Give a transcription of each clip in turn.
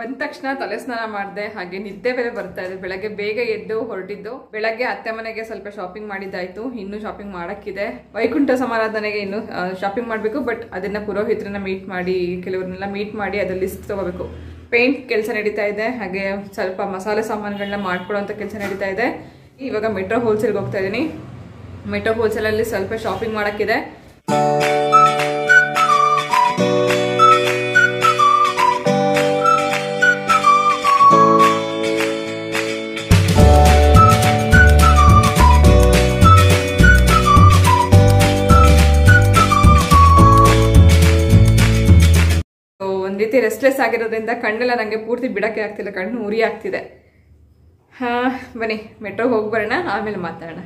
ಬಂದ ತಕ್ಷಣ ತಲೆ ಸ್ನಾನ ಮಾಡಿದೆ ಹಾಗೆ ನಿದ್ದೆ ಬೇರೆ ಬರ್ತಾ ಇದೆ ಬೆಳಗ್ಗೆ ಬೇಗ ಎದ್ದು ಹೊರಟಿದ್ದು ಬೆಳಗ್ಗೆ ಅತ್ತೆ ಮನೆಗೆ ಸ್ವಲ್ಪ ಶಾಪಿಂಗ್ ಮಾಡಿದ್ದಾಯ್ತು ಇನ್ನು ಶಾಪಿಂಗ್ ಮಾಡಕ್ಕಿದೆ ವೈಕುಂಠ ಸಮಾರಾಧನೆಗೆ ಇನ್ನು ಶಾಪಿಂಗ್ ಮಾಡಬೇಕು ಬಟ್ ಅದನ್ನ ಪುರೋಹಿತರನ್ನ ಮೀಟ್ ಮಾಡಿ ಕೆಲವ್ರನ್ನೆಲ್ಲ ಮೀಟ್ ಮಾಡಿ ಅದ್ರ ಲಿಸ್ಟ್ ತಗೋಬೇಕು ಪೇಂಟ್ ಕೆಲಸ ನಡೀತಾ ಇದೆ ಹಾಗೆ ಸ್ವಲ್ಪ ಮಸಾಲೆ ಸಾಮಾನುಗಳನ್ನ ಮಾಡ್ಕೊಳ್ಳೋಂಥ ಕೆಲಸ ನಡೀತಾ ಇದೆ ಇವಾಗ ಮೆಟ್ರೋ ಹೋಲ್ಸೇಲ್ಗೆ ಹೋಗ್ತಾ ಇದ್ದೀನಿ ಮೆಟ್ರೋ ಹೋಲ್ಸೇಲಲ್ಲಿ ಸ್ವಲ್ಪ ಶಾಪಿಂಗ್ ಮಾಡೋಕ್ಕಿದೆ So, ಒಂದ್ ರೀತಿ ರೆಸ್ಟ್ಲೆಸ್ ಆಗಿರೋದ್ರಿಂದ ಕಣ್ಣೆಲ್ಲ ನನಗೆ ಪೂರ್ತಿ ಬಿಡಕ್ಕೆ ಆಗ್ತಿಲ್ಲ ಕಣ್ಣು ಉರಿ ಆಗ್ತಿದೆ ಹಾ ಬನ್ನಿ ಮೆಟ್ರೋಗೆ ಹೋಗಿ ಬರೋಣ ಆಮೇಲೆ ಮಾತಾಡೋಣ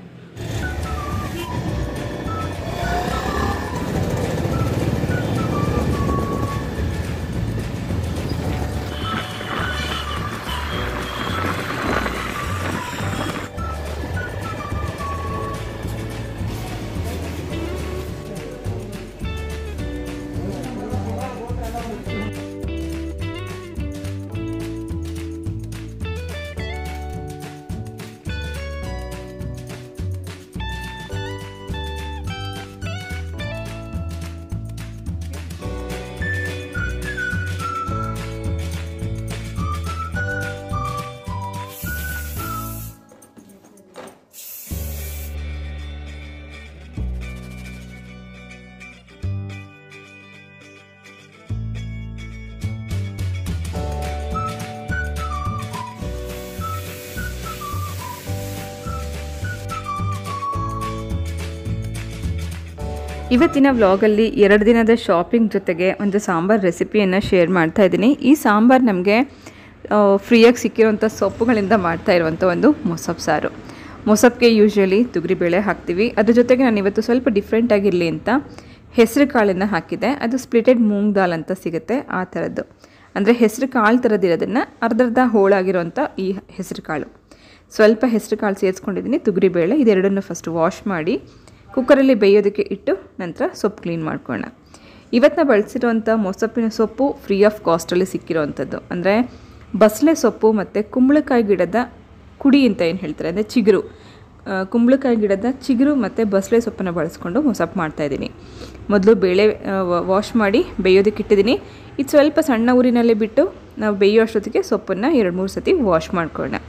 ಇವತ್ತಿನ ವ್ಲಾಗಲ್ಲಿ ಎರಡು ದಿನದ ಶಾಪಿಂಗ್ ಜೊತೆಗೆ ಒಂದು ಸಾಂಬಾರ್ ರೆಸಿಪಿಯನ್ನು ಶೇರ್ ಮಾಡ್ತಾ ಇದ್ದೀನಿ ಈ ಸಾಂಬಾರು ನಮಗೆ ಫ್ರೀಯಾಗಿ ಸಿಕ್ಕಿರೋಂಥ ಸೊಪ್ಪುಗಳಿಂದ ಮಾಡ್ತಾ ಇರುವಂಥ ಒಂದು ಮೊಸಪ್ ಸಾರು ಮೊಸಪ್ಗೆ ಯೂಶ್ವಲಿ ತೊಗರಿಬೇಳೆ ಹಾಕ್ತೀವಿ ಅದ್ರ ಜೊತೆಗೆ ನಾನು ಇವತ್ತು ಸ್ವಲ್ಪ ಡಿಫ್ರೆಂಟ್ ಆಗಿರಲಿ ಅಂತ ಹೆಸರು ಕಾಳನ್ನು ಹಾಕಿದ್ದೆ ಅದು ಸ್ಪ್ಲಿಟೆಡ್ ಮೂಂಗ್ ದಾಲ್ ಅಂತ ಸಿಗುತ್ತೆ ಆ ಥರದ್ದು ಅಂದರೆ ಹೆಸರು ಕಾಳು ಥರದಿರೋದನ್ನು ಅರ್ಧರ್ಧ ಹೋಳಾಗಿರೋಂಥ ಈ ಹೆಸರು ಕಾಳು ಸ್ವಲ್ಪ ಹೆಸರು ಕಾಳು ಸೇರಿಸ್ಕೊಂಡಿದ್ದೀನಿ ತೊಗರಿಬೇಳೆ ಇದೆರಡನ್ನು ಫಸ್ಟ್ ವಾಶ್ ಮಾಡಿ ಕುಕ್ಕರಲ್ಲಿ ಬೇಯೋದಕ್ಕೆ ಇಟ್ಟು ನಂತರ ಸೊಪ್ಪು ಕ್ಲೀನ್ ಮಾಡ್ಕೊಳ್ಳೋಣ ಇವತ್ತು ನಾವು ಬಳಸಿರೋಂಥ ಮೊಸಪ್ಪಿನ ಸೊಪ್ಪು ಫ್ರೀ ಆಫ್ ಕಾಸ್ಟಲ್ಲಿ ಸಿಕ್ಕಿರೋವಂಥದ್ದು ಅಂದರೆ ಬಸಳೆ ಸೊಪ್ಪು ಮತ್ತು ಕುಂಬಳಕಾಯಿ ಗಿಡದ ಕುಡಿ ಅಂತ ಏನು ಹೇಳ್ತಾರೆ ಅಂದರೆ ಚಿಗುರು ಆ, ಕುಂಬಳಕಾಯಿ ಗಿಡದ ಚಿಗುರು ಮತ್ತು ಬಸಳೆ ಸೊಪ್ಪನ್ನು ಬಳಸ್ಕೊಂಡು ಮೊಸಪ್ಪು ಮಾಡ್ತಾಯಿದ್ದೀನಿ ಮೊದಲು ಬೇಳೆ ವಾಶ್ ಮಾಡಿ ಬೇಯೋದಕ್ಕೆ ಇಟ್ಟಿದ್ದೀನಿ ಇದು ಸ್ವಲ್ಪ ಸಣ್ಣ ಊರಿನಲ್ಲೇ ಬಿಟ್ಟು ನಾವು ಬೇಯೋ ಅಷ್ಟೊತ್ತಿಗೆ ಸೊಪ್ಪನ್ನು ಎರಡು ಮೂರು ಸತಿ ವಾಶ್ ಮಾಡ್ಕೊಳ್ಳೋಣ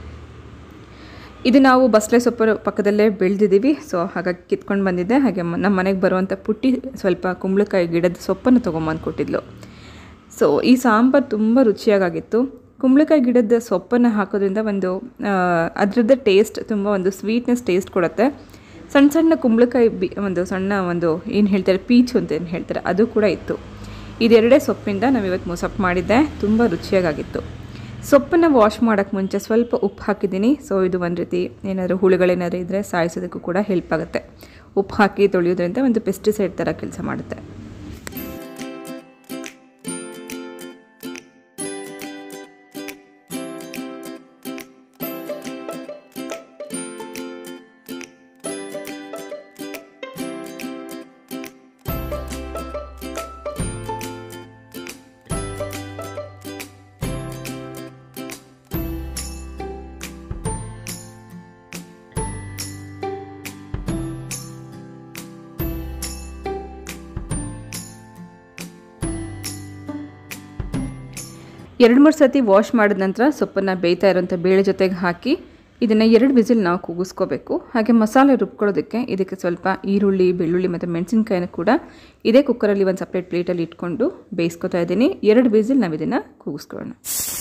ಇದು ನಾವು ಬಸಳೆ ಸೊಪ್ಪು ಪಕ್ಕದಲ್ಲೇ ಬೆಳೆದಿದ್ದೀವಿ ಸೊ ಹಾಗಾಗಿ ಕಿತ್ಕೊಂಡು ಬಂದಿದ್ದೆ ಹಾಗೆ ಮ- ನಮ್ಮ ಮನೆಗೆ ಬರುವಂಥ ಪುಟ್ಟಿ ಸ್ವಲ್ಪ ಕುಂಬಳಕಾಯಿ ಗಿಡದ ಸೊಪ್ಪನ್ನು ತೊಗೊಂಬಂದು ಕೊಟ್ಟಿದ್ಲು ಸೊ ಈ ಸಾಂಬಾರು ತುಂಬ ರುಚಿಯಾಗಿತ್ತು ಕುಂಬಳಕಾಯಿ ಗಿಡದ ಸೊಪ್ಪನ್ನು ಹಾಕೋದ್ರಿಂದ ಒಂದು ಆ, ಅದರದ್ದೇ ಟೇಸ್ಟ್ ತುಂಬ ಒಂದು ಸ್ವೀಟ್ನೆಸ್ ಟೇಸ್ಟ್ ಕೊಡುತ್ತೆ ಸಣ್ಣ ಸಣ್ಣ ಕುಂಬಳಕಾಯಿ ಬಿ ಒಂದು ಸಣ್ಣ ಒಂದು ಏನು ಹೇಳ್ತಾರೆ ಪೀಚು ಅಂತ ಏನು ಹೇಳ್ತಾರೆ ಅದು ಕೂಡ ಇತ್ತು ಇದೆರಡೇ ಸೊಪ್ಪಿಂದ ನಾವು ಇವತ್ತು ಮೊಸಪ್ಪು ಮಾಡಿದ್ದೆ ತುಂಬ ರುಚಿಯಾಗಿತ್ತು ಸೊಪ್ಪನ್ನು ವಾಶ್ ಮಾಡೋಕ್ಕೆ ಮುಂಚೆ ಸ್ವಲ್ಪ ಉಪ್ಪು ಹಾಕಿದ್ದೀನಿ ಸೊ ಇದು ಒಂದು ರೀತಿ ಏನಾದರೂ ಹುಳುಗಳೇನಾದರೂ ಇದ್ದರೆ ಸಾಯಿಸೋದಕ್ಕೂ ಕೂಡ ಹೆಲ್ಪ್ ಆಗುತ್ತೆ ಉಪ್ಪು ಹಾಕಿ ತೊಳೆಯೋದ್ರಿಂದ ಒಂದು ಪೆಸ್ಟಿಸೈಡ್ ಥರ ಕೆಲಸ ಮಾಡುತ್ತೆ ಎರಡು ಮೂರು ಸತಿ ವಾಶ್ ಮಾಡಿದ ನಂತರ ಸೊಪ್ಪನ್ನು ಬೇಯ್ತಾ ಇರೋಂಥ ಬೇಳೆ ಜೊತೆಗೆ ಹಾಕಿ ಇದನ್ನು ಎರಡು ವಿಸಿಲ್ ನಾವು ಕೂಗಿಸ್ಕೋಬೇಕು ಹಾಗೆ ಮಸಾಲೆ ರುಬ್ಕೊಳ್ಳೋದಕ್ಕೆ ಇದಕ್ಕೆ ಸ್ವಲ್ಪ ಈರುಳ್ಳಿ ಬೆಳ್ಳುಳ್ಳಿ ಮತ್ತು ಮೆಣಸಿನ್ಕಾಯಿನ ಕೂಡ ಇದೇ ಕುಕ್ಕರಲ್ಲಿ ಒಂದು ಸಪ್ರೇಟ್ ಪ್ಲೇಟಲ್ಲಿ ಇಟ್ಕೊಂಡು ಬೇಯಿಸ್ಕೊತಾ ಇದ್ದೀನಿ ಎರಡು ವಿಸಿಲ್ ನಾವು ಇದನ್ನು ಕೂಗಿಸ್ಕೊಳ್ಳೋಣ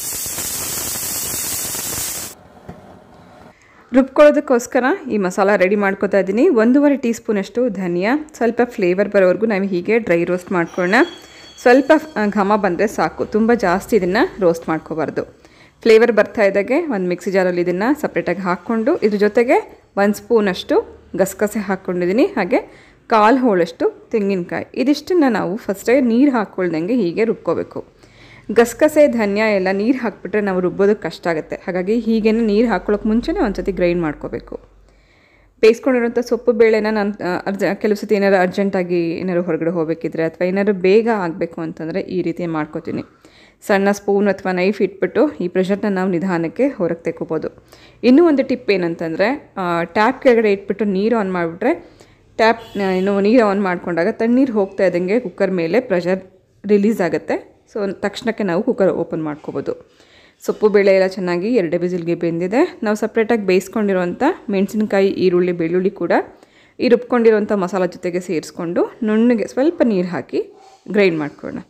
ರುಬ್ಕೊಳ್ಳೋದಕ್ಕೋಸ್ಕರ ಈ ಮಸಾಲ ರೆಡಿ ಮಾಡ್ಕೊತಾ ಇದ್ದೀನಿ ಒಂದೂವರೆ ಟೀ ಸ್ಪೂನಷ್ಟು ಧನಿಯಾ ಸ್ವಲ್ಪ ಫ್ಲೇವರ್ ಬರೋವರೆಗೂ ನಾವು ಹೀಗೆ ಡ್ರೈ ರೋಸ್ಟ್ ಮಾಡ್ಕೊಳ್ಳೋಣ ಸ್ವಲ್ಪ ಆ, ಘಮ ಬಂದರೆ ಸಾಕು ತುಂಬ ಜಾಸ್ತಿ ಇದನ್ನು ರೋಸ್ಟ್ ಮಾಡ್ಕೋಬಾರ್ದು ಫ್ಲೇವರ್ ಬರ್ತಾ ಇದ್ದಾಗೆ ಒಂದು ಮಿಕ್ಸಿ ಜಾರಲ್ಲಿ ಇದನ್ನು ಸಪ್ರೇಟಾಗಿ ಹಾಕ್ಕೊಂಡು ಇದ್ರ ಜೊತೆಗೆ ಒಂದು ಸ್ಪೂನಷ್ಟು ಗಸಗಸೆ ಹಾಕ್ಕೊಂಡಿದ್ದೀನಿ ಹಾಗೆ ಕಾಲು ಹೋಳಷ್ಟು ತೆಂಗಿನಕಾಯಿ ಇದಿಷ್ಟನ್ನು ನಾವು ಫಸ್ಟೇ ನೀರು ಹಾಕ್ಕೊಳ್ದಂಗೆ ಹೀಗೆ ರುಬ್ಕೋಬೇಕು ಗಸಗಸೆ ಧನ್ಯ ಎಲ್ಲ ನೀರು ಹಾಕ್ಬಿಟ್ರೆ ನಾವು ರುಬ್ಬೋದಕ್ಕೆ ಕಷ್ಟ ಆಗುತ್ತೆ ಹಾಗಾಗಿ ಹೀಗೇನೆ ನೀರು ಹಾಕ್ಕೊಳ್ಳೋಕೆ ಮುಂಚೆನೇ ಒಂದ್ಸತಿ ಗ್ರೈಂಡ್ ಮಾಡ್ಕೋಬೇಕು ಬೇಯಿಸ್ಕೊಂಡಿರೋಂಥ ಸೊಪ್ಪು ಬೇಳೆನ ನಾನು ಅರ್ಜ ಕೆಲವು ಸತಿ ಏನಾರು ಅರ್ಜೆಂಟಾಗಿ ಏನಾದ್ರು ಹೊರಗಡೆ ಹೋಗಬೇಕಿದ್ರೆ ಅಥವಾ ಏನಾದ್ರು ಬೇಗ ಆಗಬೇಕು ಅಂತಂದರೆ ಈ ರೀತಿ ಮಾಡ್ಕೋತೀನಿ ಸಣ್ಣ ಸ್ಪೂನ್ ಅಥವಾ ನೈಫ್ ಇಟ್ಬಿಟ್ಟು ಈ ಪ್ರೆಷರ್ನ ನಾವು ನಿಧಾನಕ್ಕೆ ಹೊರಗೆ ತೆಕ್ಕೋಬೋದು ಇನ್ನೂ ಒಂದು ಟಿಪ್ ಏನಂತಂದರೆ ಟ್ಯಾಪ್ ಕೆಳಗಡೆ ಇಟ್ಬಿಟ್ಟು ನೀರು ಆನ್ ಮಾಡಿಬಿಟ್ರೆ ಟ್ಯಾಪ್ ಏನು ನೀರು ಆನ್ ಮಾಡಿಕೊಂಡಾಗ ತಣ್ಣೀರು ಹೋಗ್ತಾ ಇದ್ದಂಗೆ ಕುಕ್ಕರ್ ಮೇಲೆ ಪ್ರೆಷರ್ ರಿಲೀಸ್ ಆಗುತ್ತೆ ಸೊ ತಕ್ಷಣಕ್ಕೆ ನಾವು ಕುಕ್ಕರ್ ಓಪನ್ ಮಾಡ್ಕೋಬೋದು ಸೊಪ್ಪು ಬೇಳೆ ಎಲ್ಲ ಚೆನ್ನಾಗಿ ಎರಡೇ ಬಿಸಿಲ್ಗೆ ಬೆಂದಿದೆ ನಾವು ಸಪ್ರೇಟಾಗಿ ಬೇಯಿಸ್ಕೊಂಡಿರೋಂಥ ಮೆಣಸಿನ್ಕಾಯಿ ಈರುಳ್ಳಿ ಬೆಳ್ಳುಳ್ಳಿ ಕೂಡ ಈ ರುಬ್ಕೊಂಡಿರೋಂಥ ಮಸಾಲ ಜೊತೆಗೆ ಸೇರಿಸ್ಕೊಂಡು ನುಣ್ಣಗೆ ಸ್ವಲ್ಪ ನೀರು ಹಾಕಿ ಗ್ರೈಂಡ್ ಮಾಡ್ಕೊಳ್ಳೋಣ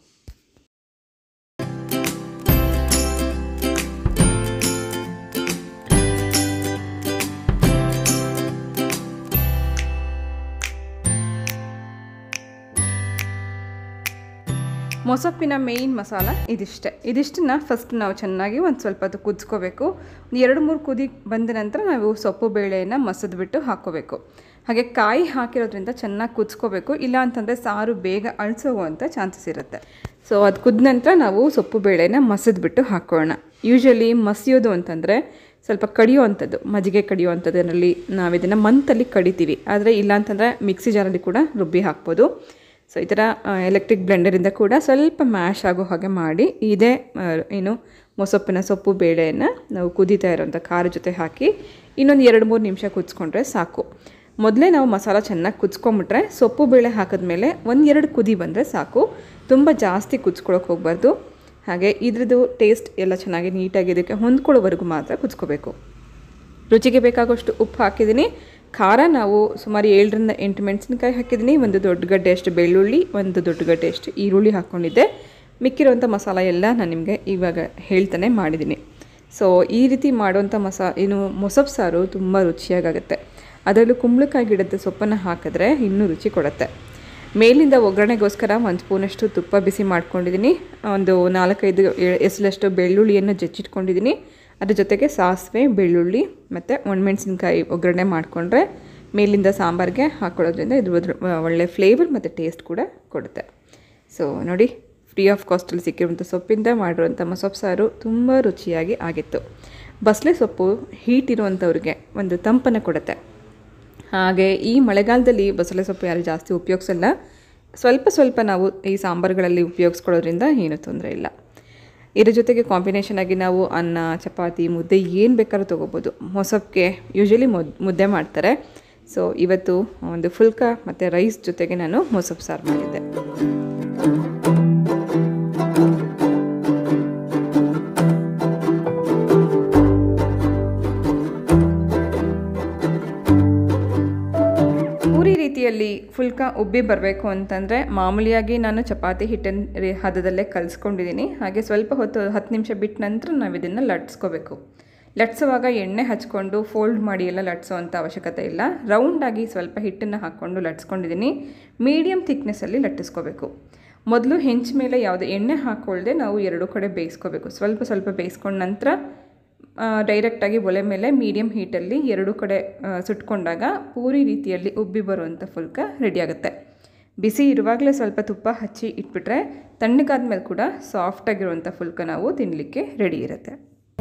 ಮೊಸಪ್ಪಿನ ಮೇಯ್ನ್ ಮಸಾಲ ಇದಿಷ್ಟೇ ಇದಿಷ್ಟನ್ನ ಫಸ್ಟ್ ನಾವು ಚೆನ್ನಾಗಿ ಒಂದು ಸ್ವಲ್ಪ ಹೊತ್ತು ಕುದಿಸ್ಕೋಬೇಕು ಒಂದು ಎರಡು ಮೂರು ಕುದಿ ಬಂದ ನಂತರ ನಾವು ಸೊಪ್ಪು ಬೇಳೆಯನ್ನು ಮಸದ್ಬಿಟ್ಟು ಹಾಕ್ಕೋಬೇಕು ಹಾಗೆ ಕಾಯಿ ಹಾಕಿರೋದ್ರಿಂದ ಚೆನ್ನಾಗಿ ಕುದಿಸ್ಕೋಬೇಕು ಇಲ್ಲ ಅಂತಂದರೆ ಸಾರು ಬೇಗ ಅಳಿಸೋಗುವಂಥ ಚಾನ್ಸಸ್ ಇರುತ್ತೆ ಸೊ ಅದು ಕುದ ನಂತರ ನಾವು ಸೊಪ್ಪು ಬೇಳೆನ ಮಸದ್ಬಿಟ್ಟು ಹಾಕ್ಕೊಳ್ಳೋಣ ಯೂಶ್ವಲಿ ಮಸಿಯೋದು ಅಂತಂದರೆ ಸ್ವಲ್ಪ ಕಡಿಯುವಂಥದ್ದು ಮಜ್ಜಿಗೆ ಕಡಿಯುವಂಥದ್ದರಲ್ಲಿ ನಾವು ಇದನ್ನು ಮಂತಲ್ಲಿ ಕಡಿತೀವಿ ಆದರೆ ಇಲ್ಲ ಅಂತಂದರೆ ಮಿಕ್ಸಿ ಜಾರಲ್ಲಿ ಕೂಡ ರುಬ್ಬಿ ಹಾಕ್ಬೋದು ಸೊ ಈ ಥರ ಎಲೆಕ್ಟ್ರಿಕ್ ಬ್ಲೆಂಡರಿಂದ ಕೂಡ ಸ್ವಲ್ಪ ಮ್ಯಾಶ್ ಆಗೋ ಹಾಗೆ ಮಾಡಿ ಇದೇ ಏನು ಮೊಸಪ್ಪಿನ ಸೊಪ್ಪು ಬೇಳೆಯನ್ನು ನಾವು ಕುದೀತಾ ಇರೋಂಥ ಖಾರ ಜೊತೆ ಹಾಕಿ ಇನ್ನೊಂದು ಎರಡು ಮೂರು ನಿಮಿಷ ಕುದಿಸ್ಕೊಂಡ್ರೆ ಸಾಕು ಮೊದಲೇ ನಾವು ಮಸಾಲ ಚೆನ್ನಾಗಿ ಕುದಿಸ್ಕೊಂಬಿಟ್ರೆ ಸೊಪ್ಪು ಬೇಳೆ ಹಾಕಿದ್ಮೇಲೆ ಒಂದೆರಡು ಕುದಿ ಬಂದರೆ ಸಾಕು ತುಂಬ ಜಾಸ್ತಿ ಕುದಿಸ್ಕೊಳಕ್ಕೆ ಹೋಗ್ಬಾರ್ದು ಹಾಗೆ ಇದ್ರದ್ದು ಟೇಸ್ಟ್ ಎಲ್ಲ ಚೆನ್ನಾಗಿ ನೀಟಾಗಿ ಇದಕ್ಕೆ ಹೊಂದ್ಕೊಳ್ಳೋವರೆಗೂ ಮಾತ್ರ ಕುದಿಸ್ಕೋಬೇಕು ರುಚಿಗೆ ಬೇಕಾಗೋಷ್ಟು ಉಪ್ಪು ಹಾಕಿದ್ದೀನಿ ಖಾರ ನಾವು ಸುಮಾರು ಏಳರಿಂದ ಎಂಟು ಮೆಣಸಿನ್ಕಾಯಿ ಹಾಕಿದ್ದೀನಿ ಒಂದು ದೊಡ್ಡ ಗಡ್ಡೆಯಷ್ಟು ಬೆಳ್ಳುಳ್ಳಿ ಒಂದು ದೊಡ್ಡ ಗಡ್ಡೆಯಷ್ಟು ಈರುಳ್ಳಿ ಹಾಕ್ಕೊಂಡಿದ್ದೆ ಮಿಕ್ಕಿರೋಂಥ ಮಸಾಲ ಎಲ್ಲ ನಾನು ನಿಮಗೆ ಇವಾಗ ಹೇಳ್ತಾನೆ ಮಾಡಿದ್ದೀನಿ ಸೊ ಈ ರೀತಿ ಮಾಡುವಂಥ ಮಸಾ ಏನು ಮೊಸಪ್ಪು ಸಾರು ತುಂಬ ರುಚಿಯಾಗುತ್ತೆ ಅದರಲ್ಲೂ ಕುಂಬಳಕಾಯಿ ಗಿಡದ ಸೊಪ್ಪನ್ನು ಹಾಕಿದ್ರೆ ಇನ್ನೂ ರುಚಿ ಕೊಡುತ್ತೆ ಮೇಲಿಂದ ಒಗ್ಗರಣೆಗೋಸ್ಕರ ಒಂದು ಸ್ಪೂನಷ್ಟು ತುಪ್ಪ ಬಿಸಿ ಮಾಡ್ಕೊಂಡಿದ್ದೀನಿ ಒಂದು ನಾಲ್ಕೈದು ಎಸಲಷ್ಟು ಬೆಳ್ಳುಳ್ಳಿಯನ್ನು ಜಚ್ಚಿಟ್ಕೊಂಡಿದ್ದೀನಿ ಅದ್ರ ಜೊತೆಗೆ ಸಾಸಿವೆ ಬೆಳ್ಳುಳ್ಳಿ ಮತ್ತು ಒಣಮೆಣಸಿನ್ಕಾಯಿ ಒಗ್ಗರಣೆ ಮಾಡಿಕೊಂಡ್ರೆ ಮೇಲಿಂದ ಸಾಂಬಾರಿಗೆ ಹಾಕ್ಕೊಳ್ಳೋದ್ರಿಂದ ಇದು ಒಳ್ಳೆ ಫ್ಲೇವರ್ ಮತ್ತು ಟೇಸ್ಟ್ ಕೂಡ ಕೊಡುತ್ತೆ ಸೊ ನೋಡಿ ಫ್ರೀ ಆಫ್ ಕಾಸ್ಟಲ್ಲಿ ಸಿಕ್ಕಿರುವಂಥ ಸೊಪ್ಪಿಂದ ಮಾಡಿರುವಂಥ ಮಸೊಪ್ಪು ಸಾರು ತುಂಬ ರುಚಿಯಾಗಿ ಆಗಿತ್ತು ಬಸಳೆ ಸೊಪ್ಪು ಹೀಟ್ ಇರುವಂಥವ್ರಿಗೆ ಒಂದು ತಂಪನ್ನು ಕೊಡುತ್ತೆ ಹಾಗೆ ಈ ಮಳೆಗಾಲದಲ್ಲಿ ಬಸಳೆ ಸೊಪ್ಪು ಯಾರು ಜಾಸ್ತಿ ಉಪಯೋಗಿಸಲ್ಲ ಸ್ವಲ್ಪ ಸ್ವಲ್ಪ ನಾವು ಈ ಸಾಂಬಾರುಗಳಲ್ಲಿ ಉಪಯೋಗಿಸ್ಕೊಳ್ಳೋದ್ರಿಂದ ಏನೂ ತೊಂದರೆ ಇಲ್ಲ ಇದ್ರ ಜೊತೆಗೆ ಕಾಂಬಿನೇಷನ್ ಆಗಿ ನಾವು ಅನ್ನ ಚಪಾತಿ ಮುದ್ದೆ ಏನು ಬೇಕಾದ್ರೂ ತೊಗೋಬೋದು ಮೊಸಪ್ಗೆ ಯೂಶ್ವಲಿ ಮುದ್ ಮುದ್ದೆ ಮಾಡ್ತಾರೆ ಸೊ ಇವತ್ತು ಒಂದು ಫುಲ್ಕ ಮತ್ತು ರೈಸ್ ಜೊತೆಗೆ ನಾನು ಮೊಸಪ್ಪು ಸಾರು ಮಾಡಿದ್ದೆ ಪೂರಿ ರೀತಿಯಲ್ಲಿ ಫುಲ್ಕ ಉಬ್ಬಿ ಬರಬೇಕು ಅಂತಂದರೆ ಮಾಮೂಲಿಯಾಗಿ ನಾನು ಚಪಾತಿ ಹಿಟ್ಟಿನ ಹದದಲ್ಲೇ ಕಲಿಸ್ಕೊಂಡಿದ್ದೀನಿ ಹಾಗೆ ಸ್ವಲ್ಪ ಹೊತ್ತು ಹತ್ತು ನಿಮಿಷ ಬಿಟ್ಟ ನಂತರ ನಾವು ಇದನ್ನು ಲಟ್ಸ್ಕೋಬೇಕು ಲಟ್ಸುವಾಗ ಎಣ್ಣೆ ಹಚ್ಕೊಂಡು ಫೋಲ್ಡ್ ಮಾಡಿ ಎಲ್ಲ ಲಟ್ಸೋ ಅಂಥ ಅವಶ್ಯಕತೆ ಇಲ್ಲ ರೌಂಡಾಗಿ ಸ್ವಲ್ಪ ಹಿಟ್ಟನ್ನು ಹಾಕ್ಕೊಂಡು ಲಟ್ಸ್ಕೊಂಡಿದ್ದೀನಿ ಮೀಡಿಯಮ್ ಥಿಕ್ನೆಸ್ಸಲ್ಲಿ ಲಟ್ಟಿಸ್ಕೋಬೇಕು ಮೊದಲು ಹೆಂಚು ಮೇಲೆ ಯಾವುದೇ ಎಣ್ಣೆ ಹಾಕ್ಕೊಳ್ಳದೆ ನಾವು ಎರಡು ಕಡೆ ಬೇಯಿಸ್ಕೋಬೇಕು ಸ್ವಲ್ಪ ಸ್ವಲ್ಪ ಬೇಯಿಸ್ಕೊಂಡ ನಂತರ ಡೈರೆಕ್ಟಾಗಿ ಒಲೆ ಮೇಲೆ ಮೀಡಿಯಮ್ ಹೀಟಲ್ಲಿ ಎರಡು ಕಡೆ ಸುಟ್ಕೊಂಡಾಗ ಪೂರಿ ರೀತಿಯಲ್ಲಿ ಉಬ್ಬಿ ಬರುವಂಥ ಫುಲ್ಕ ರೆಡಿಯಾಗುತ್ತೆ ಬಿಸಿ ಇರುವಾಗಲೇ ಸ್ವಲ್ಪ ತುಪ್ಪ ಹಚ್ಚಿ ಇಟ್ಬಿಟ್ರೆ ತಣ್ಣಗಾದ್ಮೇಲೆ ಕೂಡ ಸಾಫ್ಟಾಗಿರುವಂಥ ಫುಲ್ಕ ನಾವು ತಿನ್ನಲಿಕ್ಕೆ ರೆಡಿ ಇರುತ್ತೆ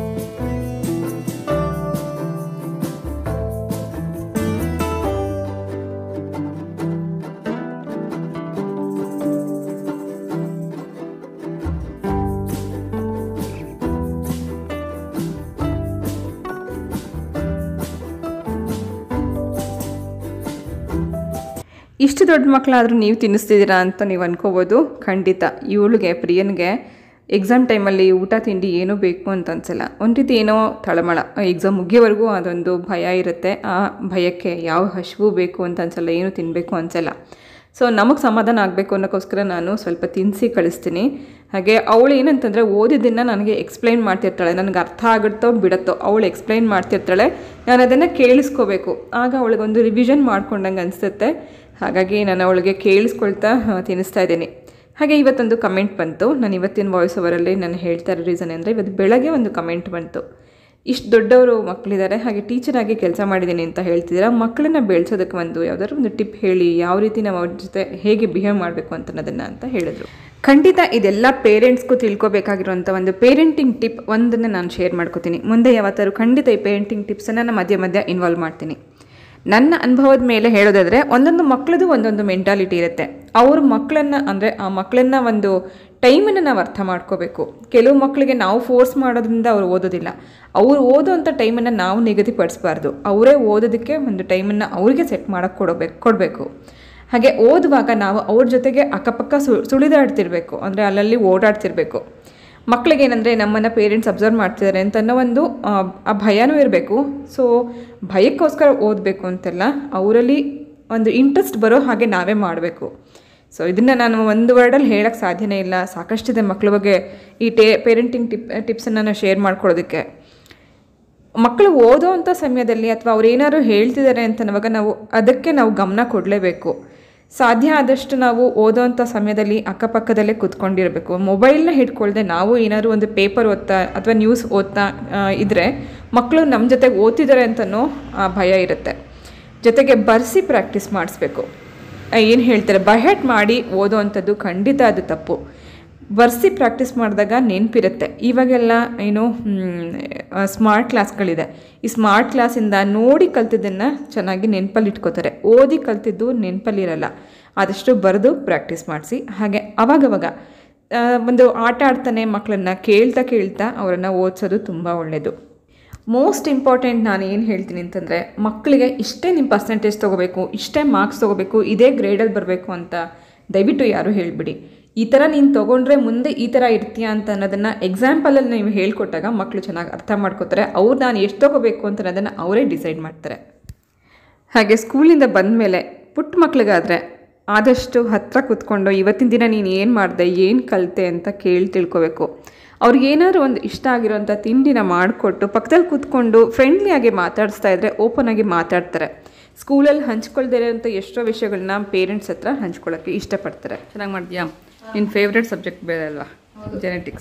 ಇಷ್ಟು ದೊಡ್ಡ ಮಕ್ಕಳಾದರೂ ನೀವು ತಿನ್ನಿಸ್ತಿದ್ದೀರಾ ಅಂತ ನೀವು ಅನ್ಕೋಬೋದು ಖಂಡಿತ ಇವಳಿಗೆ ಪ್ರಿಯನಿಗೆ ಎಕ್ಸಾಮ್ ಟೈಮಲ್ಲಿ ಊಟ ತಿಂಡಿ ಏನೂ ಬೇಕು ಅಂತ ಅನ್ಸಲ್ಲ ಒಂದು ರೀತಿ ಏನೋ ತಳಮಳ ಎಕ್ಸಾಮ್ ಮುಗಿಯೋವರೆಗೂ ಅದೊಂದು ಭಯ ಇರುತ್ತೆ ಆ ಭಯಕ್ಕೆ ಯಾವ ಹಸಿವು ಬೇಕು ಅಂತ ಅನ್ಸಲ್ಲ ಏನು ತಿನ್ನಬೇಕು ಅನ್ಸಲ್ಲ ಸೊ ನಮಗೆ ಸಮಾಧಾನ ಆಗಬೇಕು ಅನ್ನೋಕ್ಕೋಸ್ಕರ ನಾನು ಸ್ವಲ್ಪ ತಿನ್ನಿಸಿ ಕಳಿಸ್ತೀನಿ ಹಾಗೆ ಅವಳು ಏನಂತಂದರೆ ಓದಿದ್ದನ್ನು ನನಗೆ ಎಕ್ಸ್ಪ್ಲೈನ್ ಮಾಡ್ತಿರ್ತಾಳೆ ನನಗೆ ಅರ್ಥ ಆಗುತ್ತೋ ಬಿಡುತ್ತೋ ಅವಳು ಎಕ್ಸ್ಪ್ಲೈನ್ ಮಾಡ್ತಿರ್ತಾಳೆ ನಾನು ಅದನ್ನು ಕೇಳಿಸ್ಕೋಬೇಕು ಆಗ ಅವಳಿಗೊಂದು ರಿವಿಷನ್ ಮಾಡ್ಕೊಂಡಂಗೆ ಅನಿಸುತ್ತೆ ಹಾಗಾಗಿ ನಾನು ಅವಳಿಗೆ ಕೇಳಿಸ್ಕೊಳ್ತಾ ತಿನ್ನಿಸ್ತಾ ಇದ್ದೀನಿ ಹಾಗೆ ಇವತ್ತೊಂದು ಕಮೆಂಟ್ ಬಂತು ನಾನು ಇವತ್ತಿನ ವಾಯ್ಸ್ ಓವರಲ್ಲಿ ನಾನು ಹೇಳ್ತಾ ಇರೋ ರೀಸನ್ ಅಂದರೆ ಇವತ್ತು ಬೆಳಗ್ಗೆ ಒಂದು ಕಮೆಂಟ್ ಬಂತು ಇಷ್ಟು ದೊಡ್ಡವರು ಮಕ್ಕಳಿದ್ದಾರೆ ಹಾಗೆ ಟೀಚರ್ ಆಗಿ ಕೆಲಸ ಮಾಡಿದ್ದೀನಿ ಅಂತ ಹೇಳ್ತಿದ್ದೀರಾ ಮಕ್ಕಳನ್ನ ಬೆಳೆಸೋದಕ್ಕೆ ಒಂದು ಯಾವುದಾದ್ರು ಒಂದು ಟಿಪ್ ಹೇಳಿ ಯಾವ ರೀತಿ ನಾವು ಅವ್ರ ಜೊತೆ ಹೇಗೆ ಬಿಹೇವ್ ಮಾಡಬೇಕು ಅಂತ ಅನ್ನೋದನ್ನು ಅಂತ ಹೇಳಿದ್ರು ಖಂಡಿತ ಇದೆಲ್ಲ ಪೇರೆಂಟ್ಸ್ಗೂ ತಿಳ್ಕೊಬೇಕಾಗಿರುವಂಥ ಒಂದು ಪೇರೆಂಟಿಂಗ್ ಟಿಪ್ ಒಂದನ್ನು ನಾನು ಶೇರ್ ಮಾಡ್ಕೋತೀನಿ ಮುಂದೆ ಯಾವತ್ತಾದ್ರು ಖಂಡಿತ ಈ ಪೇರೆಂಟಿಂಗ್ ಟಿಪ್ಸನ್ನು ನಾನು ಮಧ್ಯ ಮಧ್ಯ ಇನ್ವಾಲ್ವ್ ಮಾಡ್ತೀನಿ ನನ್ನ ಅನುಭವದ ಮೇಲೆ ಹೇಳೋದಾದರೆ ಒಂದೊಂದು ಮಕ್ಕಳದು ಒಂದೊಂದು ಮೆಂಟಾಲಿಟಿ ಇರುತ್ತೆ ಅವ್ರ ಮಕ್ಕಳನ್ನ ಅಂದರೆ ಆ ಮಕ್ಕಳನ್ನ ಒಂದು ಟೈಮನ್ನು ನಾವು ಅರ್ಥ ಮಾಡ್ಕೋಬೇಕು ಕೆಲವು ಮಕ್ಕಳಿಗೆ ನಾವು ಫೋರ್ಸ್ ಮಾಡೋದ್ರಿಂದ ಅವ್ರು ಓದೋದಿಲ್ಲ ಅವ್ರು ಓದೋವಂಥ ಟೈಮನ್ನು ನಾವು ನಿಗದಿಪಡಿಸಬಾರ್ದು ಅವರೇ ಓದೋದಕ್ಕೆ ಒಂದು ಟೈಮನ್ನು ಅವ್ರಿಗೆ ಸೆಟ್ ಮಾಡೋಕ್ಕೆ ಕೊಡಬೇಕು ಕೊಡಬೇಕು ಹಾಗೆ ಓದುವಾಗ ನಾವು ಅವ್ರ ಜೊತೆಗೆ ಅಕ್ಕಪಕ್ಕ ಸು ಸುಳಿದಾಡ್ತಿರ್ಬೇಕು ಅಂದರೆ ಅಲ್ಲಲ್ಲಿ ಓಡಾಡ್ತಿರ್ಬೇಕು ಮಕ್ಕಳಿಗೆ ಏನಂದರೆ ನಮ್ಮನ್ನು ಪೇರೆಂಟ್ಸ್ ಅಬ್ಸರ್ವ್ ಮಾಡ್ತಿದ್ದಾರೆ ಅಂತ ಅನ್ನೋ ಒಂದು ಆ, ಆ ಭಯನೂ ಇರಬೇಕು ಸೊ ಭಯಕ್ಕೋಸ್ಕರ ಓದಬೇಕು ಅಂತೆಲ್ಲ ಅವರಲ್ಲಿ ಒಂದು ಇಂಟ್ರೆಸ್ಟ್ ಬರೋ ಹಾಗೆ ನಾವೇ ಮಾಡಬೇಕು ಸೊ ಇದನ್ನು ನಾನು ಒಂದು ವರ್ಡಲ್ಲಿ ಹೇಳೋಕ್ಕೆ ಸಾಧ್ಯನೇ ಇಲ್ಲ ಸಾಕಷ್ಟಿದೆ ಮಕ್ಕಳ ಬಗ್ಗೆ ಈ ಟೇ ಪೇರೆಂಟಿಂಗ್ ಟಿಪ್ ಟಿಪ್ಸನ್ನು ನಾನು ಶೇರ್ ಮಾಡ್ಕೊಳ್ಳೋದಕ್ಕೆ ಮಕ್ಕಳು ಓದೋ ಅಂಥ ಸಮಯದಲ್ಲಿ ಅಥವಾ ಅವ್ರು ಏನಾದ್ರು ಹೇಳ್ತಿದ್ದಾರೆ ಅಂತನ್ನುವಾಗ ನಾವು ಅದಕ್ಕೆ ನಾವು ಗಮನ ಕೊಡಲೇಬೇಕು ಸಾಧ್ಯ ಆದಷ್ಟು ನಾವು ಓದೋವಂಥ ಸಮಯದಲ್ಲಿ ಅಕ್ಕಪಕ್ಕದಲ್ಲೇ ಕೂತ್ಕೊಂಡಿರಬೇಕು ಮೊಬೈಲ್ನ ಹಿಡ್ಕೊಳ್ದೆ ನಾವು ಏನಾದ್ರು ಒಂದು ಪೇಪರ್ ಓದ್ತಾ ಅಥವಾ ನ್ಯೂಸ್ ಓದ್ತಾ ಆ, ಇದ್ರೆ ಮಕ್ಕಳು ನಮ್ಮ ಜೊತೆಗೆ ಓದ್ತಿದ್ದಾರೆ ಅಂತನೋ ಆ ಭಯ ಇರುತ್ತೆ ಜೊತೆಗೆ ಬರ್ಸಿ ಪ್ರಾಕ್ಟೀಸ್ ಮಾಡಿಸ್ಬೇಕು ಏನು ಹೇಳ್ತಾರೆ ಬಹೆಟ್ ಮಾಡಿ ಓದೋ ಅಂಥದ್ದು ಖಂಡಿತ ಅದು ತಪ್ಪು ಬರ್ಸಿ ಪ್ರಾಕ್ಟೀಸ್ ಮಾಡಿದಾಗ ನೆನಪಿರುತ್ತೆ ಇವಾಗೆಲ್ಲ ಏನು ಸ್ಮಾರ್ಟ್ ಕ್ಲಾಸ್ಗಳಿದೆ ಈ ಸ್ಮಾರ್ಟ್ ಕ್ಲಾಸಿಂದ ನೋಡಿ ಕಲ್ತಿದ್ದನ್ನು ಚೆನ್ನಾಗಿ ನೆನಪಲ್ಲಿ ಇಟ್ಕೋತಾರೆ ಓದಿ ಕಲ್ತಿದ್ದು ನೆನಪಲ್ಲಿರಲ್ಲ ಆದಷ್ಟು ಬರೆದು ಪ್ರಾಕ್ಟೀಸ್ ಮಾಡಿಸಿ ಹಾಗೆ ಅವಾಗವಾಗ ಆ, ಒಂದು ಆಟ ಆಡ್ತಾನೆ ಮಕ್ಕಳನ್ನ ಕೇಳ್ತಾ ಕೇಳ್ತಾ ಅವರನ್ನು ಓದಿಸೋದು ತುಂಬ ಒಳ್ಳೆಯದು ಮೋಸ್ಟ್ ಇಂಪಾರ್ಟೆಂಟ್ ನಾನು ಏನು ಹೇಳ್ತೀನಿ ಅಂತಂದರೆ ಮಕ್ಕಳಿಗೆ ಇಷ್ಟೇ ನಿಮ್ಮ ಪರ್ಸೆಂಟೇಜ್ ತೊಗೋಬೇಕು ಇಷ್ಟೇ ಮಾರ್ಕ್ಸ್ ತೊಗೋಬೇಕು ಇದೇ ಗ್ರೇಡಲ್ಲಿ ಬರಬೇಕು ಅಂತ ದಯವಿಟ್ಟು ಯಾರೂ ಹೇಳಿಬಿಡಿ ಈ ಥರ ನೀನು ತೊಗೊಂಡ್ರೆ ಮುಂದೆ ಈ ಥರ ಇರ್ತೀಯ ಅಂತ ಅನ್ನೋದನ್ನು ಎಕ್ಸಾಂಪಲಲ್ಲಿ ನೀವು ಹೇಳ್ಕೊಟ್ಟಾಗ ಮಕ್ಕಳು ಚೆನ್ನಾಗಿ ಅರ್ಥ ಮಾಡ್ಕೋತಾರೆ ಅವ್ರು ನಾನು ಎಷ್ಟು ತೊಗೋಬೇಕು ಅಂತ ಅನ್ನೋದನ್ನು ಅವರೇ ಡಿಸೈಡ್ ಮಾಡ್ತಾರೆ ಹಾಗೆ ಸ್ಕೂಲಿಂದ ಬಂದ ಮೇಲೆ ಪುಟ್ಟ ಮಕ್ಳಿಗಾದರೆ ಆದಷ್ಟು ಹತ್ತಿರ ಕೂತ್ಕೊಂಡು ಇವತ್ತಿನ ದಿನ ನೀನು ಏನು ಮಾಡಿದೆ ಏನು ಕಲಿತೆ ಅಂತ ಕೇಳಿ ತಿಳ್ಕೊಬೇಕು ಅವ್ರಿಗೇನಾದ್ರು ಒಂದು ಇಷ್ಟ ಆಗಿರೋಂಥ ತಿಂಡಿನ ಮಾಡಿಕೊಟ್ಟು ಪಕ್ಕದಲ್ಲಿ ಕೂತ್ಕೊಂಡು ಫ್ರೆಂಡ್ಲಿಯಾಗಿ ಮಾತಾಡಿಸ್ತಾ ಇದ್ದರೆ ಓಪನ್ ಆಗಿ ಮಾತಾಡ್ತಾರೆ ಸ್ಕೂಲಲ್ಲಿ ಹಂಚ್ಕೊಳ್ದೇ ಇರೋಂಥ ಎಷ್ಟೋ ವಿಷಯಗಳನ್ನ ಪೇರೆಂಟ್ಸ್ ಹತ್ರ ಹಂಚ್ಕೊಳ್ಳೋಕ್ಕೆ ಇಷ್ಟಪಡ್ತಾರೆ ಚೆನ್ನಾಗಿ ಮಾಡಿದ್ಯಾ ನಿನ್ನ ಫೇವ್ರೆಟ್ ಸಬ್ಜೆಕ್ಟ್ ಬೇರೆ ಅಲ್ವಾ ಜೆನೆಟಿಕ್ಸ್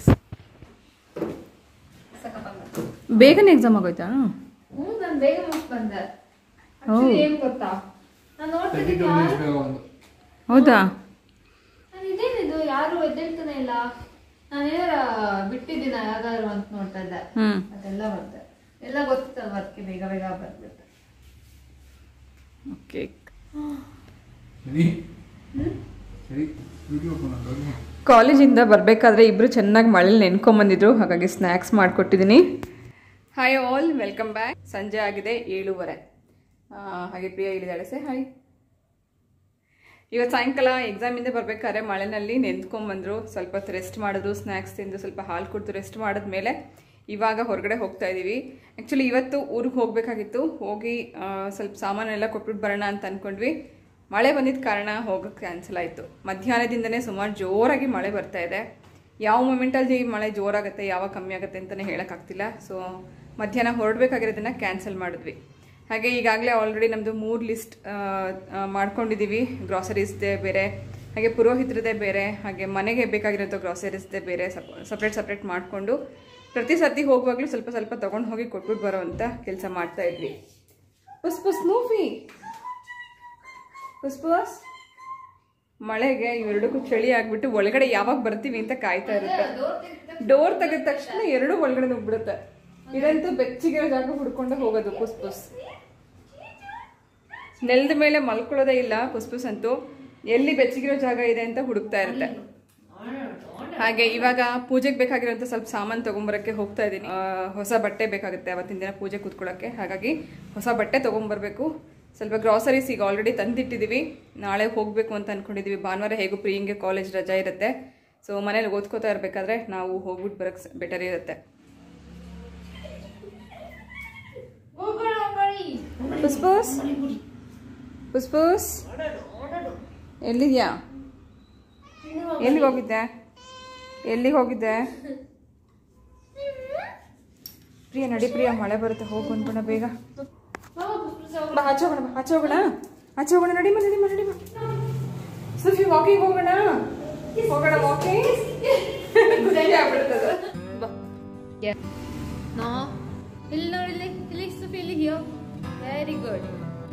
ಬೇಗನೆ ಎಕ್ಸಾಮ್ ಆಗೋಯ್ತಾ ಹ್ಞೂ ನಾನು ಬೇಗ ಮುಗಿಸ್ ಬಂದೆ Actually ಏನ್ ಗೊತ್ತಾ ನಾನು ನೋಡ್ತಿದ್ದೆ ಯಾರು ಹೌದಾ ನಾನು ಇದೇನಿದು ಯಾರು ಎದ್ದೇಳ್ತಾನೆ ಇಲ್ಲ ನಾನೇನಾರ ಬಿಟ್ಟಿದ್ದೀನ ಯಾವ್ದಾದ್ರು ಅಂತ ನೋಡ್ತಾ ಇದ್ದೆ ಹ್ಞೂ ಅದೆಲ್ಲ ಬಂದೆ ಎಲ್ಲ ಗೊತ್ತಿತ್ತಲ್ಲ ಅದಕ್ಕೆ ಬೇಗ ಬೇಗ ಬಂದ್ಬಿಟ್ಟೆ ಓಕೆ ಸರಿ ಸರಿ ವಿಡಿಯೋ ಓಪನ್ ಕಾಲೇಜಿಂದ ಬರಬೇಕಾದ್ರೆ ಇಬ್ಬರು ಚೆನ್ನಾಗಿ ಮಳೇಲಿ ನೆನ್ಕೊಂಬಂದಿದ್ರು ಹಾಗಾಗಿ ಸ್ನ್ಯಾಕ್ಸ್ ಮಾಡಿಕೊಟ್ಟಿದ್ದೀನಿ ಹಾಯ್ ಆಲ್ ವೆಲ್ಕಮ್ ಬ್ಯಾಕ್ ಸಂಜೆ ಆಗಿದೆ ಏಳುವರೆ ಆ, ಹಾಗೆ ಪ್ರಿಯಾ ಇಳಿದಾಳೆ ಸೆ ಹಾಯ್ ಇವತ್ತು ಸಾಯಂಕಾಲ ಎಕ್ಸಾಮಿಂದ ಬರಬೇಕಾದ್ರೆ ಮಳೆನಲ್ಲಿ ನೆಂದ್ಕೊಂಬಂದರು ಸ್ವಲ್ಪ ಹೊತ್ತು ರೆಸ್ಟ್ ಮಾಡಿದ್ರು ಸ್ನ್ಯಾಕ್ಸ್ ತಿಂದು ಸ್ವಲ್ಪ ಹಾಲು ಕುಡಿದು ರೆಸ್ಟ್ ಮಾಡಿದ್ಮೇಲೆ ಇವಾಗ ಹೊರಗಡೆ ಹೋಗ್ತಾ ಇದ್ದೀವಿ ಆ್ಯಕ್ಚುಲಿ ಇವತ್ತು ಊರಿಗೆ ಹೋಗಬೇಕಾಗಿತ್ತು ಹೋಗಿ ಆ, ಸ್ವಲ್ಪ ಸಾಮಾನೆಲ್ಲ ಕೊಟ್ಬಿಟ್ಟು ಬರೋಣ ಅಂತ ಅಂದ್ಕೊಂಡ್ವಿ ಮಳೆ ಬಂದಿದ್ದ ಕಾರಣ ಹೋಗೋಕ್ಕೆ ಕ್ಯಾನ್ಸಲ್ ಆಯಿತು ಮಧ್ಯಾಹ್ನದಿಂದನೇ ಸುಮಾರು ಜೋರಾಗಿ ಮಳೆ ಬರ್ತಾ ಇದೆ ಯಾವ ಮೂಮೆಂಟಲ್ಲಿ ಮಳೆ ಜೋರಾಗುತ್ತೆ ಯಾವಾಗ ಕಮ್ಮಿ ಆಗುತ್ತೆ ಅಂತಲೇ ಹೇಳೋಕ್ಕಾಗ್ತಿಲ್ಲ ಸೊ ಮಧ್ಯಾಹ್ನ ಹೊರಡಬೇಕಾಗಿರೋದನ್ನ ಕ್ಯಾನ್ಸಲ್ ಮಾಡಿದ್ವಿ ಹಾಗೆ ಈಗಾಗಲೇ ಆಲ್ರೆಡಿ ನಮ್ಮದು ಮೂರು ಲಿಸ್ಟ್ ಮಾಡ್ಕೊಂಡಿದ್ದೀವಿ ಗ್ರಾಸರೀಸ್ದೇ ಬೇರೆ ಹಾಗೆ ಪುರೋಹಿತರದೇ ಬೇರೆ ಹಾಗೆ ಮನೆಗೆ ಬೇಕಾಗಿರೋಂಥ ಗ್ರಾಸರೀಸ್ದೇ ಬೇರೆ ಸಪ್ರೇಟ್ ಸಪ್ರೇಟ್ ಮಾಡಿಕೊಂಡು ಪ್ರತಿ ಸರ್ತಿ ಹೋಗುವಾಗಲೂ ಸ್ವಲ್ಪ ಸ್ವಲ್ಪ ತೊಗೊಂಡು ಹೋಗಿ ಕೊಟ್ಬಿಟ್ಟು ಬರೋ ಅಂತ ಕೆಲಸ ಮಾಡ್ತಾ ಇದ್ವಿ ಪುಸ್ ಪುಸ್ ನೂಫಿ ಪುಸ್ ಪುಸ್ ಮಳೆಗೆ ಇವೆರಡಕ್ಕೂ ಚಳಿ ಆಗ್ಬಿಟ್ಟು ಒಳಗಡೆ ಯಾವಾಗ ಬರ್ತೀವಿ ಅಂತ ಕಾಯ್ತಾ ಇರುತ್ತೆ ಡೋರ್ ತೆಗೆದ ತಕ್ಷಣ ಎರಡು ಒಳಗಡೆ ನುಗ್ಬಿಡುತ್ತೆ ಇದಂತೂ ಬೆಚ್ಚಿಗೆ ಜಾಗ ಹುಡ್ಕೊಂಡು ಹೋಗೋದು ಪುಸ್ ಪುಸ್ ನೆಲದ ಮೇಲೆ ಮಲ್ಕೊಳ್ಳೋದೇ ಇಲ್ಲ ಪುಸ್ ಪುಸ್ ಅಂತೂ ಎಲ್ಲಿ ಬೆಚ್ಚಗಿರೋ ಜಾಗ ಇದೆ ಅಂತ ಹುಡುಕ್ತಾ ಇರುತ್ತೆ ಹಾಗೆ ಇವಾಗ ಪೂಜೆಗೆ ಬೇಕಾಗಿರೋಂಥ ಸ್ವಲ್ಪ ಸಾಮಾನು ತೊಗೊಂಬರಕ್ಕೆ ಹೋಗ್ತಾ ಇದ್ದೀನಿ ಆ, ಹೊಸ ಬಟ್ಟೆ ಬೇಕಾಗುತ್ತೆ ಅವತ್ತಿನ ದಿನ ಪೂಜೆ ಕೂತ್ಕೊಳ್ಳೋಕ್ಕೆ ಹಾಗಾಗಿ ಹೊಸ ಬಟ್ಟೆ ತೊಗೊಂಬರ್ಬೇಕು ಸ್ವಲ್ಪ ಗ್ರಾಸರೀಸ್ ಈಗ ಆಲ್ರೆಡಿ ತಂದಿಟ್ಟಿದ್ದೀವಿ ನಾಳೆ ಹೋಗಬೇಕು ಅಂತ ಅಂದ್ಕೊಂಡಿದ್ದೀವಿ ಭಾನುವಾರ ಹೇಗೂ ಪ್ರಿಯಿಂಗೆ ಕಾಲೇಜ್ ರಜಾ ಇರುತ್ತೆ ಸೊ ಮನೇಲಿ ಓದ್ಕೋತಾ ಇರಬೇಕಾದ್ರೆ ನಾವು ಹೋಗ್ಬಿಟ್ಟು ಬರೋಕ್ಕೆ ಬೆಟರ್ ಇರುತ್ತೆ ಹೋಗೋಣ ಹೋಗೋಣ ಪುಸ್ಪುಸ್ ಪುಸ್ಪುಸ್ ಎಲ್ಲಿದ್ಯಾ ಎಲ್ಲಿಗೆ ಹೋಗಿದ್ದೆ ಎಲ್ಲಿಗೆ ಹೋಗಿದ್ದೆ ಪ್ರಿಯ ನಡಿ ಪ್ರಿಯ ಮಳೆ ಬರುತ್ತೆ ಹೋಗಿ ಬಂದ್ಬಿಡ ಬೇಗ ಬಾ ಆಚೆ ಹೋಗೋಣ ಬಾ ಆಚೆ ಹೋಗೋಣ ಆಚೆ ಹೋಗೋಣ ನಡಿ ಮಾ ನಡಿ ಮಾ ನಡಿ ಮಾ ಸುಫಿ ವಾಕಿಂಗ್ ಹೋಗೋಣ ಹೋಗೋಣ ವಾಕಿಂಗ್ ಖುಷಿ ಆಗ್ಬಿಡ್ತದೆ ಬಾ ನೋ ಇಲ್ಲಿ ನೋಡಿ ಇಲ್ಲಿ ಇಲ್ಲಿ ಸುಫಿ ಇಲ್ಲಿ ಹಿಯೋ ವೆರಿ ಗುಡ್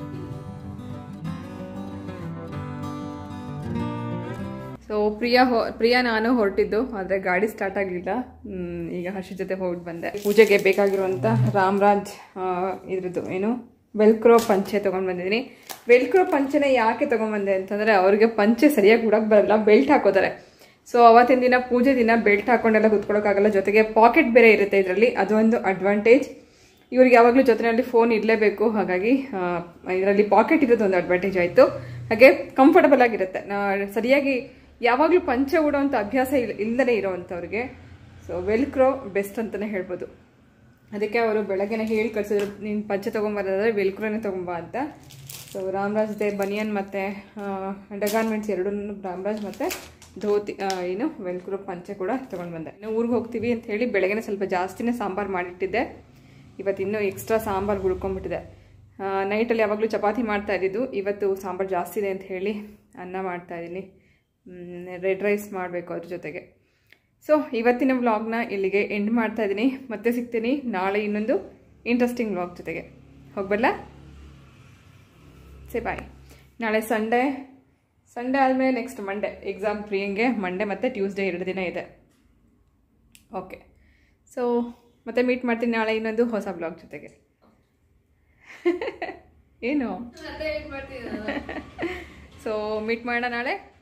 ಸೊ ಪ್ರಿಯಾ ಹೊ ಪ್ರಿಯಾ ನಾನು ಹೊರಟಿದ್ದು ಆದರೆ ಗಾಡಿ ಸ್ಟಾರ್ಟ್ ಆಗಲಿಲ್ಲ ಈಗ ಹರ್ಷ ಜೊತೆ ಹೋಗ್ಬಿಟ್ಟು ಬಂದೆ ಪೂಜೆಗೆ ಬೇಕಾಗಿರುವಂಥ ರಾಮರಾಜ್ ಆ, ಇದ್ರದ್ದು ಏನು ವೆಲ್ಕ್ರೋ ಪಂಚೆ ತೊಗೊಂಡು ಬಂದಿದ್ದೀನಿ ವೆಲ್ಕ್ರೋ ಪಂಚೆನ ಯಾಕೆ ತೊಗೊಂಡ್ಬಂದೆ ಅಂತಂದರೆ ಅವ್ರಿಗೆ ಪಂಚೆ ಸರಿಯಾಗಿ ಉಡಕ್ಕೆ ಬರಲ್ಲ ಬೆಲ್ಟ್ ಹಾಕೋತಾರೆ ಸೊ ಅವತ್ತಿನ ದಿನ ಪೂಜೆ ದಿನ ಬೆಲ್ಟ್ ಹಾಕೊಂಡೆಲ್ಲ ಕೂತ್ಕೊಳ್ಳೋಕ್ಕಾಗಲ್ಲ ಜೊತೆಗೆ ಪಾಕೆಟ್ ಬೇರೆ ಇರುತ್ತೆ ಇದರಲ್ಲಿ ಅದೊಂದು ಅಡ್ವಾಂಟೇಜ್ ಇವ್ರಿಗೆ ಯಾವಾಗಲೂ ಜೊತೆಯಲ್ಲಿ ಫೋನ್ ಇರಲೇಬೇಕು ಹಾಗಾಗಿ ಇದರಲ್ಲಿ ಪಾಕೆಟ್ ಇರೋದು ಒಂದು ಅಡ್ವಾಂಟೇಜ್ ಆಯಿತು ಹಾಗೆ ಕಂಫರ್ಟಬಲ್ ಆಗಿರುತ್ತೆ ನಾ ಸರಿಯಾಗಿ ಯಾವಾಗಲೂ ಪಂಚೆ ಉಡೋವಂಥ ಅಭ್ಯಾಸ ಇಲ್ ಇಲ್ಲದೇ ಇರೋವಂಥವ್ರಿಗೆ ಸೊ ವೆಲ್ಕ್ರೋ ಬೆಸ್ಟ್ ಅಂತಲೇ ಹೇಳ್ಬೋದು ಅದಕ್ಕೆ ಅವರು ಬೆಳಗ್ಗೆನೇ ಹೇಳಿ ಕಳ್ಸಿದ್ರು ನೀನು ಪಂಚೆ ತೊಗೊಂಬರೋದಾದ್ರೆ ವೆಲ್ಕ್ರೋನೇ ತೊಗೊಂಬ ಅಂತ ಸೊ ರಾಮರಾಜ್ದೆ ಬನಿಯನ್ ಮತ್ತು ಅಂಡರ್ಗಾರ್ಮೆಂಟ್ಸ್ ಎರಡೂ ರಾಮರಾಜ್ ಮತ್ತು ಧೋತಿ ಆ, ಏನು ವೆಲ್ಕ್ರೋ ಪಂಚೆ ಕೂಡ ತೊಗೊಂಡು ಬಂದೆ ಇನ್ನು ಊರಿಗೆ ಹೋಗ್ತೀವಿ ಅಂತ ಹೇಳಿ ಬೆಳಗ್ಗೆನೇ ಸ್ವಲ್ಪ ಜಾಸ್ತಿನೇ ಸಾಂಬಾರು ಮಾಡಿಟ್ಟಿದ್ದೆ ಇವತ್ತು ಇನ್ನೂ ಎಕ್ಸ್ಟ್ರಾ ಸಾಂಬಾರು ಉಳ್ಕೊಂಡ್ಬಿಟ್ಟಿದೆ ನೈಟಲ್ಲಿ ಯಾವಾಗಲೂ ಚಪಾತಿ ಮಾಡ್ತಾ ಇದ್ದಿದ್ದು ಇವತ್ತು ಸಾಂಬಾರು ಜಾಸ್ತಿ ಇದೆ ಅಂತ ಹೇಳಿ ಅನ್ನ ಮಾಡ್ತಾ ಇದ್ದೀನಿ ರೆಡ್ ರೈಸ್ ಮಾಡಬೇಕು ಅದ್ರ ಜೊತೆಗೆ ಸೊ ಇವತ್ತಿನ ವ್ಲಾಗ್ನ ಇಲ್ಲಿಗೆ ಎಂಡ್ ಮಾಡ್ತಾ ಇದ್ದೀನಿ ಮತ್ತೆ ಸಿಗ್ತೀನಿ ನಾಳೆ ಇನ್ನೊಂದು ಇಂಟ್ರೆಸ್ಟಿಂಗ್ ವ್ಲಾಗ್ ಜೊತೆಗೆ ಹೋಗ್ಬಲ್ಲ ಸೇ ಬಾಯ್ ನಾಳೆ ಸಂಡೇ ಸಂಡೇ ಆದಮೇಲೆ ನೆಕ್ಸ್ಟ್ ಮಂಡೇ ಎಕ್ಸಾಮ್ ಪ್ರಿಯಂಗೆ ಮಂಡೇ ಮತ್ತು ಟ್ಯೂಸ್ಡೇ ಎರಡು ದಿನ ಇದೆ ಓಕೆ ಸೊ ಮತ್ತೆ ಮೀಟ್ ಮಾಡ್ತೀನಿ ನಾಳೆ ಇನ್ನೊಂದು ಹೊಸ ಬ್ಲಾಗ್ ಜೊತೆಗೆ ಏನು ಮತ್ತೆ ವೇಟ್ ಮಾಡ್ತೀನಿ ನಾನು. ಸೊ ಮೀಟ್ ಮಾಡೋಣ ನಾಳೆ